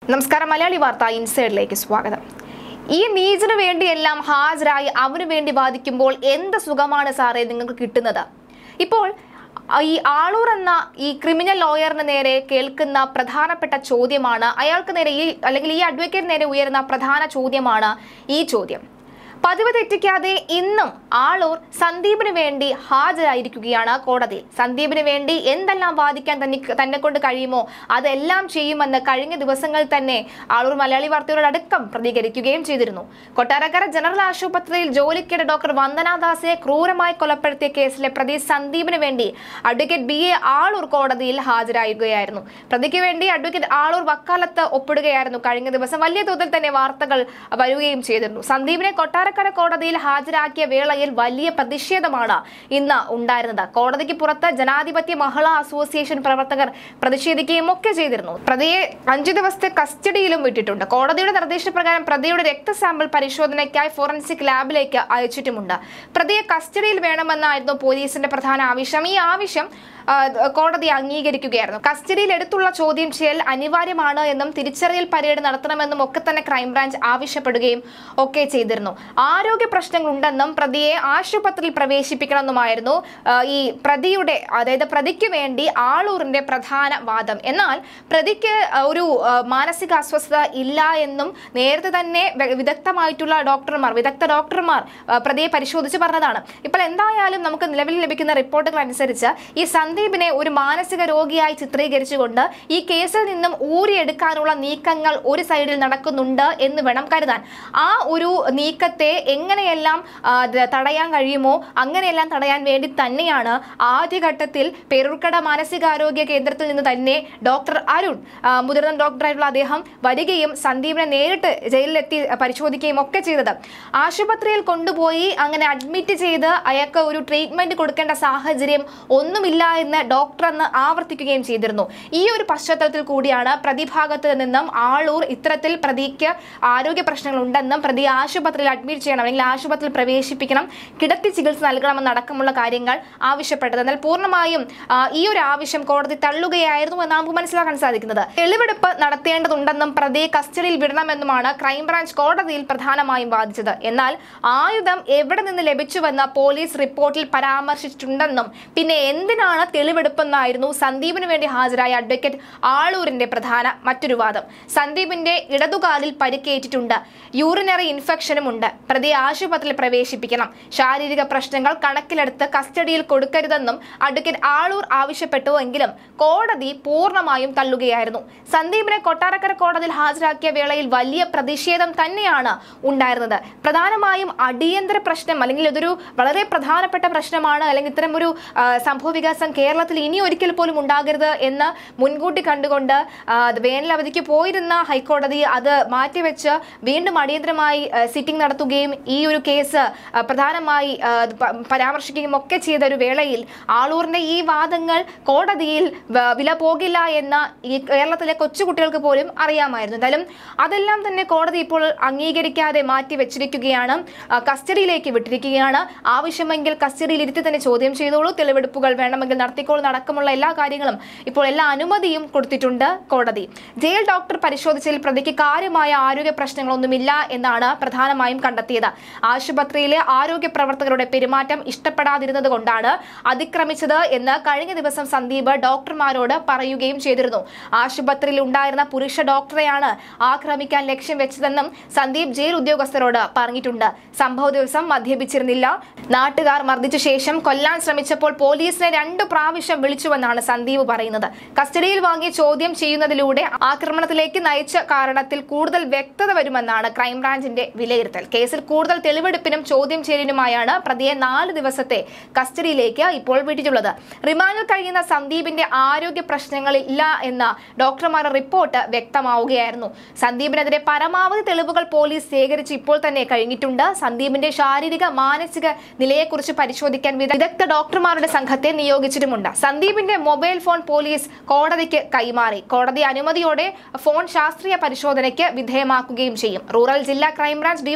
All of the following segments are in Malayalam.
നമസ്കാരം മലയാളി വാർത്ത ഇൻസൈഡിലേക്ക് സ്വാഗതം ഈ നീജിന് വേണ്ടിയെല്ലാം ഹാജരായി അവന് വേണ്ടി വാദിക്കുമ്പോൾ എന്ത് സുഖമാണ് സാറേ നിങ്ങൾക്ക് കിട്ടുന്നത് ഇപ്പോൾ ഈ ആളൂർ എന്ന ഈ ക്രിമിനൽ ലോയറിന് നേരെ കേൾക്കുന്ന പ്രധാനപ്പെട്ട ചോദ്യമാണ് അയാൾക്ക് നേരെ ഈ അല്ലെങ്കിൽ ഈ അഡ്വക്കേറ്റ് നേരെ ഉയരുന്ന പ്രധാന ചോദ്യമാണ് ഈ ചോദ്യം പതിവ് തെറ്റിക്കാതെ ഇന്നും ആളൂർ സന്ദീപിന് വേണ്ടി ഹാജരായിരിക്കുകയാണ് കോടതിയിൽ സന്ദീപിന് വേണ്ടി എന്തെല്ലാം വാദിക്കാൻ തന്നെ തന്നെ കൊണ്ട് കഴിയുമോ അതെല്ലാം ചെയ്യുമെന്ന് കഴിഞ്ഞ ദിവസങ്ങളിൽ തന്നെ ആളൂർ മലയാളി വാർത്തയോട് അടക്കം പ്രതികരിക്കുകയും ചെയ്തിരുന്നു കൊട്ടാരക്കര ജനറൽ ആശുപത്രിയിൽ ജോലിക്കിടെ ഡോക്ടർ വന്ദനാദാസിനെ ക്രൂരമായി കൊലപ്പെടുത്തിയ കേസിലെ പ്രതി സന്ദീപിന് വേണ്ടി അഡ്വക്കേറ്റ് ബി എ ആളൂർ കോടതിയിൽ ഹാജരാകുകയായിരുന്നു പ്രതിക്ക് വേണ്ടി അഡ്വക്കേറ്റ് ആളൂർ വക്കാലത്ത് ഒപ്പിടുകയായിരുന്നു കഴിഞ്ഞ ദിവസം വലിയ തോതിൽ തന്നെ വാർത്തകൾ വരികയും ചെയ്തിരുന്നു സന്ദീപിനെ കൊട്ടാരക്കര കോടതിയിൽ ഹാജരാക്കിയ വേളയിൽ വലിയ പ്രതിഷേധമാണ് ഇന്ന് ഉണ്ടായിരുന്നത് കോടതിക്ക് പുറത്ത് ജനാധിപത്യ മഹിളാ അസോസിയേഷൻ പ്രവർത്തകർ പ്രതിഷേധിക്കുകയും ഒക്കെ ചെയ്തിരുന്നു പ്രതിയെ അഞ്ചു ദിവസത്തെ കസ്റ്റഡിയിലും വിട്ടിട്ടുണ്ട് കോടതിയുടെ നിർദ്ദേശപ്രകാരം പ്രതിയുടെ രക്തസാമ്പിൾ പരിശോധനയ്ക്കായി ഫോറൻസിക് ലാബിലേക്ക് അയച്ചിട്ടുമുണ്ട് പ്രതിയെ കസ്റ്റഡിയിൽ വേണമെന്നായിരുന്നു പോലീസിന്റെ പ്രധാന ആവശ്യം ഈ ആവശ്യം ആ, കോടതി അംഗീകരിക്കുകയായിരുന്നു കസ്റ്റഡിയിൽ എടുത്തുള്ള ചോദ്യം ചെയ്യൽ അനിവാര്യമാണ് എന്നും തിരിച്ചറിയൽ പരേഡ് നടത്തണമെന്നും ഒക്കെ തന്നെ ക്രൈംബ്രാഞ്ച് ആവശ്യപ്പെടുകയും ഒക്കെ ചെയ്തിരുന്നു ആരോഗ്യ പ്രശ്നങ്ങളുണ്ടെന്നും പ്രതിയെ ആശുപത്രിയിൽ പ്രവേശിപ്പിക്കണമെന്നുമായിരുന്നു ആ, ഈ പ്രതിയുടെ അതായത് പ്രതിക്ക് വേണ്ടി ആളൂറിന്റെ പ്രധാന വാദം എന്നാൽ പ്രതിക്ക് ആ, ഒരു ആ, മാനസിക അസ്വസ്ഥത ഇല്ല എന്നും നേരത്തെ തന്നെ വെ- വിദഗ്ധമായിട്ടുള്ള ഡോക്ടർമാർ വിദഗ്ധ ഡോക്ടർമാർ ആ, പ്രതിയെ പരിശോധിച്ച് പറഞ്ഞതാണ് ഇപ്പോൾ എന്തായാലും നമുക്ക് നിലവിൽ ലഭിക്കുന്ന റിപ്പോർട്ടുകൾ അനുസരിച്ച് ഈ സന്ദീപിനെ ഒരു മാനസിക രോഗിയായി ചിത്രീകരിച്ചുകൊണ്ട് ഈ കേസിൽ നിന്നും ഊരിയെടുക്കാനുള്ള നീക്കങ്ങൾ ഒരു സൈഡിൽ നടക്കുന്നുണ്ട് എന്ന് വേണം കരുതാൻ ആ ഒരു നീക്കത്തെ എങ്ങനെയെല്ലാം ആ, ത- തടയാൻ കഴിയുമോ അങ്ങനെയെല്ലാം തടയാൻ വേണ്ടി തന്നെയാണ് ആദ്യഘട്ടത്തിൽ പേരൂർക്കട മാനസികാരോഗ്യ കേന്ദ്രത്തിൽ നിന്ന് തന്നെ ഡോക്ടർ അരുൺ ആ, മുതിർന്ന ഡോക്ടറായിട്ടുള്ള അദ്ദേഹം വരികയും സന്ദീപിനെ നേരിട്ട് ജയിലിലെത്തി പരിശോധിക്കുകയും ഒക്കെ ചെയ്തത് ആശുപത്രിയിൽ കൊണ്ടുപോയി അങ്ങനെ അഡ്മിറ്റ് ചെയ്ത് അയാൾക്ക് ഒരു ട്രീറ്റ്മെന്റ് കൊടുക്കേണ്ട സാഹചര്യം ഒന്നുമില്ല എന്ന് ഡോക്ടർ അന്ന് ആവർത്തിക്കുകയും ചെയ്തിരുന്നു ഈ ഒരു പശ്ചാത്തലത്തിൽ കൂടിയാണ് പ്രതിഭാഗത്ത് നിന്നും ആളൂർ ഇത്തരത്തിൽ പ്രതിക്ക് ആരോഗ്യ പ്രശ്നങ്ങൾ ഉണ്ടെന്നും പ്രതി ആശുപത്രിയിൽ അഡ്മിറ്റ് ചെയ്യണം അല്ലെങ്കിൽ ആശുപത്രിയിൽ പ്രവേശിപ്പിക്കണം കിടത്തി ചികിത്സ നൽകണമെന്ന് അടക്കമുള്ള കാര്യങ്ങൾ ആവശ്യപ്പെട്ടത് എന്നാൽ പൂർണ്ണമായും ആ, ഈ ഒരു ആവശ്യം കോടതി തള്ളുകയായിരുന്നു എന്ന് നമുക്ക് മനസ്സിലാക്കാൻ സാധിക്കുന്നത് തെളിവെടുപ്പ് നടത്തേണ്ടതുണ്ടെന്നും പ്രതിയെ കസ്റ്റഡിയിൽ വിടണമെന്നുമാണ് ക്രൈംബ്രാഞ്ച് കോടതിയിൽ പ്രധാനമായും വാദിച്ചത് എന്നാൽ ആയുധം എവിടെ നിന്ന് ലഭിച്ചുവെന്ന് പോലീസ് റിപ്പോർട്ടിൽ പരാമർശിച്ചിട്ടുണ്ടെന്നും പിന്നെ എന്തിനാണ് തെളിവെടുപ്പെന്നായിരുന്നു സന്ദീപിന് വേണ്ടി ഹാജരായ അഡ്വക്കേറ്റ് ആളൂരിന്റെ പ്രധാന മറ്റൊരു വാദം സന്ദീപിന്റെ ഇടതുകാലിൽ പരിക്കേറ്റിട്ടുണ്ട് യൂറിനറി ഇൻഫെക്ഷനും ഉണ്ട് പ്രതിയെ ആശുപത്രിയിൽ പ്രവേശിപ്പിക്കണം ശാരീരിക പ്രശ്നങ്ങൾ കണക്കിലെടുത്ത് കസ്റ്റഡിയിൽ കൊടുക്കരുതെന്നും അഡ്വക്കേറ്റ് ആളൂർ ആവശ്യപ്പെട്ടുവെങ്കിലും കോടതി പൂർണ്ണമായും തള്ളുകയായിരുന്നു സന്ദീപിനെ കൊട്ടാരക്കര കോടതിയിൽ ഹാജരാക്കിയ വേളയിൽ വലിയ പ്രതിഷേധം തന്നെയാണ് ഉണ്ടായിരുന്നത് പ്രധാനമായും അടിയന്തര പ്രശ്നം അല്ലെങ്കിൽ ഇതൊരു വളരെ പ്രധാനപ്പെട്ട പ്രശ്നമാണ് അല്ലെങ്കിൽ ഇത്തരം ഒരു ആ, സംഭവ വികാസം കേരളത്തിൽ ഇനി ഒരിക്കൽ പോലും ഉണ്ടാകരുത് എന്ന് മുൻകൂട്ടി കണ്ടുകൊണ്ട് ആ, അത് വേനൽ അവധിക്ക് പോയിരുന്ന ഹൈക്കോടതി അത് മാറ്റിവെച്ച് വീണ്ടും അടിയന്തരമായി സിറ്റിംഗ് നടത്തുകയും ഈ ഒരു കേസ് ആ, പ്രധാനമായി ആ, അത് പ- പരാമർശിക്കുകയും ഒക്കെ ചെയ്ത ഒരു വേളയിൽ ആളൂരിന്റെ ഈ വാദങ്ങൾ കോടതിയിൽ വ- വില പോകില്ല എന്ന് ഈ കേരളത്തിലെ കൊച്ചുകുട്ടികൾക്ക് പോലും അറിയാമായിരുന്നു എന്തായാലും അതെല്ലാം തന്നെ കോടതി ഇപ്പോൾ അംഗീകരിക്കാതെ മാറ്റി വെച്ചിരിക്കുകയാണ് ആ, കസ്റ്റഡിയിലേക്ക് വിട്ടിരിക്കുകയാണ് ആവശ്യമെങ്കിൽ കസ്റ്റഡിയിൽ ഇരുത്തി തന്നെ ചോദ്യം ചെയ്തോളൂ തെളിവെടുപ്പുകൾ വേണമെങ്കിൽ നടത്തിക്കോളൂ അടക്കമുള്ള എല്ലാ കാര്യങ്ങളും ഇപ്പോൾ എല്ലാ അനുമതിയും കൊടുത്തിട്ടുണ്ട് കോടതി ജയിൽ ഡോക്ടർ പരിശോധിച്ചതിൽ പ്രതിക്ക് കാര്യമായ ആരോഗ്യ പ്രശ്നങ്ങളൊന്നുമില്ല എന്നാണ് പ്രധാനമായും കണ്ടെത്തിയത് ആശുപത്രിയിലെ ആരോഗ്യ പ്രവർത്തകരുടെ പെരുമാറ്റം ഇഷ്ടപ്പെടാതിരുന്നത് കൊണ്ടാണ് അതിക്രമിച്ചത് എന്ന് കഴിഞ്ഞ ദിവസം സന്ദീപ് ഡോക്ടർമാരോട് പറയുകയും ചെയ്തിരുന്നു ആശുപത്രിയിൽ ഉണ്ടായിരുന്ന പുരുഷ ഡോക്ടറെയാണ് ആക്രമിക്കാൻ ലക്ഷ്യം വെച്ചതെന്നും സന്ദീപ് ജയിൽ ഉദ്യോഗസ്ഥരോട് പറഞ്ഞിട്ടുണ്ട് സംഭവ ദിവസം മദ്യപിച്ചിരുന്നില്ല നാട്ടുകാർ മർദ്ദിച്ച ശേഷം കൊല്ലാൻ ശ്രമിച്ചപ്പോൾ പോലീസിനെ രണ്ടു പ്രാവശ്യം വിളിച്ചുവെന്നാണ് സന്ദീപ് പറയുന്നത് കസ്റ്റഡിയിൽ വാങ്ങി ചോദ്യം ചെയ്യുന്നതിലൂടെ ആക്രമണത്തിലേക്ക് നയിച്ച കാരണത്തിൽ കൂടുതൽ വ്യക്തത വരുമെന്നാണ് ക്രൈംബ്രാഞ്ചിന്റെ വിലയിരുത്തൽ കേസിൽ കൂടുതൽ തെളിവെടുപ്പിനും ചോദ്യം ചെയ്യലിനുമായാണ് പ്രതിയെ നാല് ദിവസത്തെ കസ്റ്റഡിയിലേക്ക് ഇപ്പോൾ വിട്ടിട്ടുള്ളത് റിമാൻഡിൽ കഴിയുന്ന സന്ദീപിന്റെ ആരോഗ്യ പ്രശ്നങ്ങളില്ല എന്ന ഡോക്ടർമാരുടെ റിപ്പോർട്ട് വ്യക്തമാവുകയായിരുന്നു സന്ദീപിനെതിരെ പരമാവധി തെളിവുകൾ പോലീസ് ശേഖരിച്ച് ഇപ്പോൾ തന്നെ കഴിഞ്ഞിട്ടുണ്ട് സന്ദീപിന്റെ ശാരീരിക മാനസിക നിലയെക്കുറിച്ച് പരിശോധിക്കാൻ വിദഗ്ധ ഡോക്ടർമാരുടെ സംഘത്തെ നിയോഗിച്ചിട്ടുമുണ്ട് സന്ദീപിന്റെ മൊബൈൽ ഫോൺ പോലീസ് കോടതിക്ക് കൈമാറി കോടതി അനുമതിയോടെ ഫോൺ ശാസ്ത്രീയ പരിശോധനയ്ക്ക് വിധേയമാക്കുകയും ചെയ്യും റൂറൽ ജില്ലാ ക്രൈംബ്രാഞ്ച് ഡിവൈഎസ്പി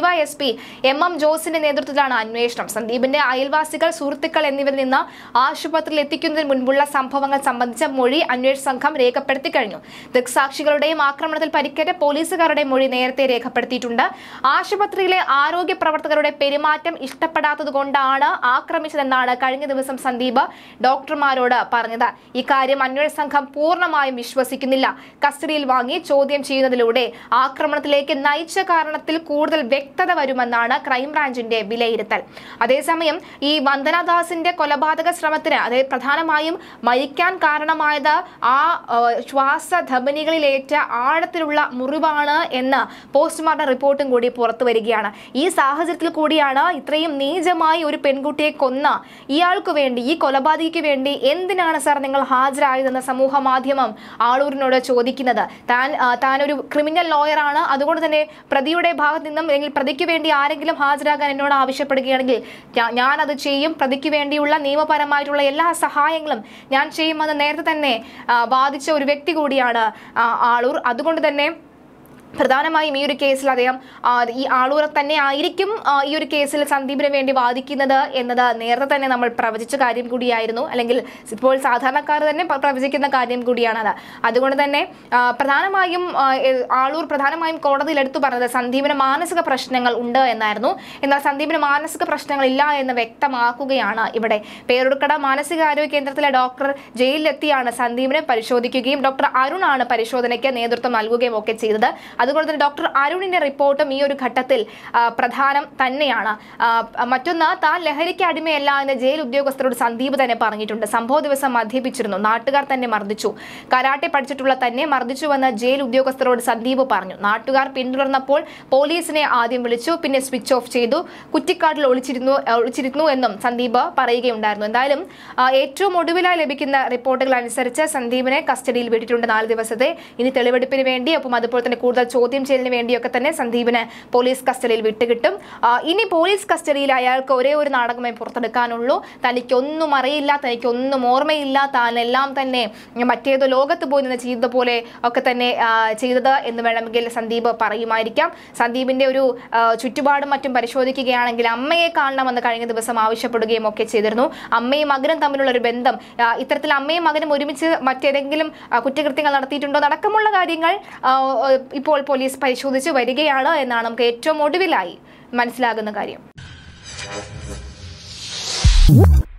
എം എം ജോസിന്റെ നേതൃത്വത്തിലാണ് അന്വേഷണം സന്ദീപിന്റെ അയൽവാസികൾ സുഹൃത്തുക്കൾ എന്നിവരിൽ നിന്ന് ആശുപത്രിയിൽ എത്തിക്കുന്നതിന് മുൻപുള്ള സംഭവങ്ങൾ സംബന്ധിച്ച മൊഴി അന്വേഷണ സംഘം രേഖപ്പെടുത്തി കഴിഞ്ഞു ദൃക്സാക്ഷികളുടെയും ആക്രമണത്തിൽ പരിക്കേറ്റ പോലീസുകാരുടെ മൊഴി നേരത്തെ രേഖപ്പെടുത്തിയിട്ടുണ്ട് ആശുപത്രിയിലെ ആരോഗ്യ പ്രവർത്തകരുടെ പെരുമാറ്റം ഇഷ്ടപ്പെടാത്തതുകൊണ്ടാണ് ആക്രമിച്ചതെന്നാണ് കഴിഞ്ഞ ദിവസം സന്ദീപ് ഡോക്ടർമാരോട് പറഞ്ഞത് ഇക്കാര്യം അന്വേഷണ സംഘം പൂർണ്ണമായും വിശ്വസിക്കുന്നില്ല കസ്റ്റഡിയിൽ വാങ്ങി ചോദ്യം ചെയ്യുന്നതിലൂടെ ആക്രമണത്തിലേക്ക് നയിച്ച കാരണത്തിൽ കൂടുതൽ വ്യക്തത വരുമെന്നാണ് ക്രൈംബ്രാഞ്ചിന്റെ വിലയിരുത്തൽ അതേസമയം ഈ വന്ദനാദാസിന്റെ കൊലപാതക ശ്രമത്തിന് അതായത് പ്രധാനമായും മരിക്കാൻ കാരണമായത് ആ ഏഹ്, ശ്വാസധമനികളിലേറ്റ ആഴത്തിലുള്ള മുറിവാണ് എന്ന് പോസ്റ്റ്മോർട്ടം റിപ്പോർട്ടും കൂടി പുറത്തു വരികയാണ് ഈ സാഹചര്യത്തിൽ കൂടിയാണ് ഇത്രയും നീചമായി ഒരു പെൺകുട്ടിയെ കൊന്ന ഇയാൾക്ക് വേണ്ടി ഈ കൊലപാതകിക്ക് വേണ്ടി എന്തിനാണ് സാർ നിങ്ങൾ ഹാജരായതെന്ന് സമൂഹ മാധ്യമം ആളൂരിനോട് ചോദിക്കുന്നത് താൻ ആ, താൻ ഒരു ക്രിമിനൽ ലോയറാണ് അതുകൊണ്ട് തന്നെ പ്രതിയുടെ ഭാഗത്ത് നിന്നും അല്ലെങ്കിൽ പ്രതിക്ക് വേണ്ടി ആരെങ്കിലും ഹാജരാകാൻ എന്നോട് ആവശ്യപ്പെടുകയാണെങ്കിൽ ഞാ- ഞാനത് ചെയ്യും പ്രതിക്ക് വേണ്ടിയുള്ള നിയമപരമായിട്ടുള്ള എല്ലാ സഹായങ്ങളും ഞാൻ ചെയ്യുമെന്ന് നേരത്തെ തന്നെ ആ, വാദിച്ച ഒരു വ്യക്തി കൂടിയാണ് ആ, ആളൂർ അതുകൊണ്ട് തന്നെ പ്രധാനമായും ഈ ഒരു കേസിൽ അദ്ദേഹം ആ, ഈ ആളൂർ തന്നെ ആയിരിക്കും ആ, ഈ ഒരു കേസിൽ സന്ദീപിന് വേണ്ടി വാദിക്കുന്നത് എന്നത് നേരത്തെ തന്നെ നമ്മൾ പ്രവചിച്ച കാര്യം കൂടിയായിരുന്നു അല്ലെങ്കിൽ ഇപ്പോൾ സാധാരണക്കാർ തന്നെ പ്ര- പ്രവചിക്കുന്ന കാര്യം കൂടിയാണത് അതുകൊണ്ട് തന്നെ ആ, പ്രധാനമായും ആ, എ- ആളൂർ പ്രധാനമായും കോടതിയിൽ എടുത്തു പറഞ്ഞത് സന്ദീപിന് മാനസിക പ്രശ്നങ്ങൾ ഉണ്ട് എന്നായിരുന്നു എന്നാൽ സന്ദീപിന് മാനസിക പ്രശ്നങ്ങളില്ല എന്ന് വ്യക്തമാക്കുകയാണ് ഇവിടെ പേരൂർക്കട മാനസികാരോഗ്യ കേന്ദ്രത്തിലെ ഡോക്ടർ ജയിലിലെത്തിയാണ് സന്ദീപിനെ പരിശോധിക്കുകയും ഡോക്ടർ അരുണാണ് പരിശോധനയ്ക്ക് നേതൃത്വം നൽകുകയും ഒക്കെ ചെയ്തത് അതുകൊണ്ട് തന്നെ ഡോക്ടർ അരുണിന്റെ റിപ്പോർട്ടും ഈ ഒരു ഘട്ടത്തിൽ ആ, പ്രധാനം തന്നെയാണ് ആ, മറ്റൊന്ന് താൻ ലഹരിക്ക് അടിമയല്ല എന്ന് ജയിൽ ഉദ്യോഗസ്ഥരോട് സന്ദീപ് തന്നെ പറഞ്ഞിട്ടുണ്ട് സംഭവ ദിവസം മദ്യപിച്ചിരുന്നു നാട്ടുകാർ തന്നെ മർദ്ദിച്ചു കരാട്ടെ പഠിച്ചിട്ടുള്ള തന്നെ മർദ്ദിച്ചുവെന്ന് ജയിൽ ഉദ്യോഗസ്ഥരോട് സന്ദീപ് പറഞ്ഞു നാട്ടുകാർ പിന്തുടർന്നപ്പോൾ പോലീസിനെ ആദ്യം വിളിച്ചു പിന്നെ സ്വിച്ച് ഓഫ് ചെയ്തു കുറ്റിക്കാട്ടിൽ ഒളിച്ചിരുന്നു ഒളിച്ചിരുന്നു എന്നും സന്ദീപ് പറയുകയുണ്ടായിരുന്നു എന്തായാലും ആ, ഏറ്റവും ഒടുവിലായി ലഭിക്കുന്ന റിപ്പോർട്ടുകൾ അനുസരിച്ച് സന്ദീപിനെ കസ്റ്റഡിയിൽ വിട്ടിട്ടുണ്ട് നാല് ദിവസത്തെ ഇനി തെളിവെടുപ്പിന് വേണ്ടി ഒപ്പം അതുപോലെ തന്നെ കൂടുതൽ ചോദ്യം ചെയ്യലിന് വേണ്ടിയൊക്കെ തന്നെ സന്ദീപിന് പോലീസ് കസ്റ്റഡിയിൽ വിട്ടുകിട്ടും ആ, ഇനി പോലീസ് കസ്റ്റഡിയിൽ അയാൾക്ക് ഒരേ ഒരു നാടകമേ പുറത്തെടുക്കാനുള്ളൂ തനിക്കൊന്നും അറിയില്ല തനിക്കൊന്നും ഓർമ്മയില്ല താനെല്ലാം തന്നെ മറ്റേതോ ലോകത്ത് പോയി നിന്ന് ചെയ്തതുപോലെ ഒക്കെ തന്നെ ആ, ചെയ്തത് എന്ന് വേണമെങ്കിൽ സന്ദീപ് പറയുമായിരിക്കാം സന്ദീപിന്റെ ഒരു ആ, ചുറ്റുപാടും മറ്റും പരിശോധിക്കുകയാണെങ്കിൽ അമ്മയെ കാണണമെന്ന് കഴിഞ്ഞ ദിവസം ആവശ്യപ്പെടുകയും ഒക്കെ ചെയ്തിരുന്നു അമ്മയും മകനും തമ്മിലുള്ള ഒരു ബന്ധം ആ, ഇത്തരത്തിൽ അമ്മയും മകനും ഒരുമിച്ച് മറ്റേതെങ്കിലും ആ, കുറ്റകൃത്യങ്ങൾ നടത്തിയിട്ടുണ്ടോ അടക്കമുള്ള കാര്യങ്ങൾ ആ, ഇപ്പോൾ പോലീസ് പരിശോധിച്ച് വരികയാണ് എന്നാണ് നമുക്ക് ഏറ്റവും ഒടുവിലായി മനസ്സിലാകുന്ന കാര്യം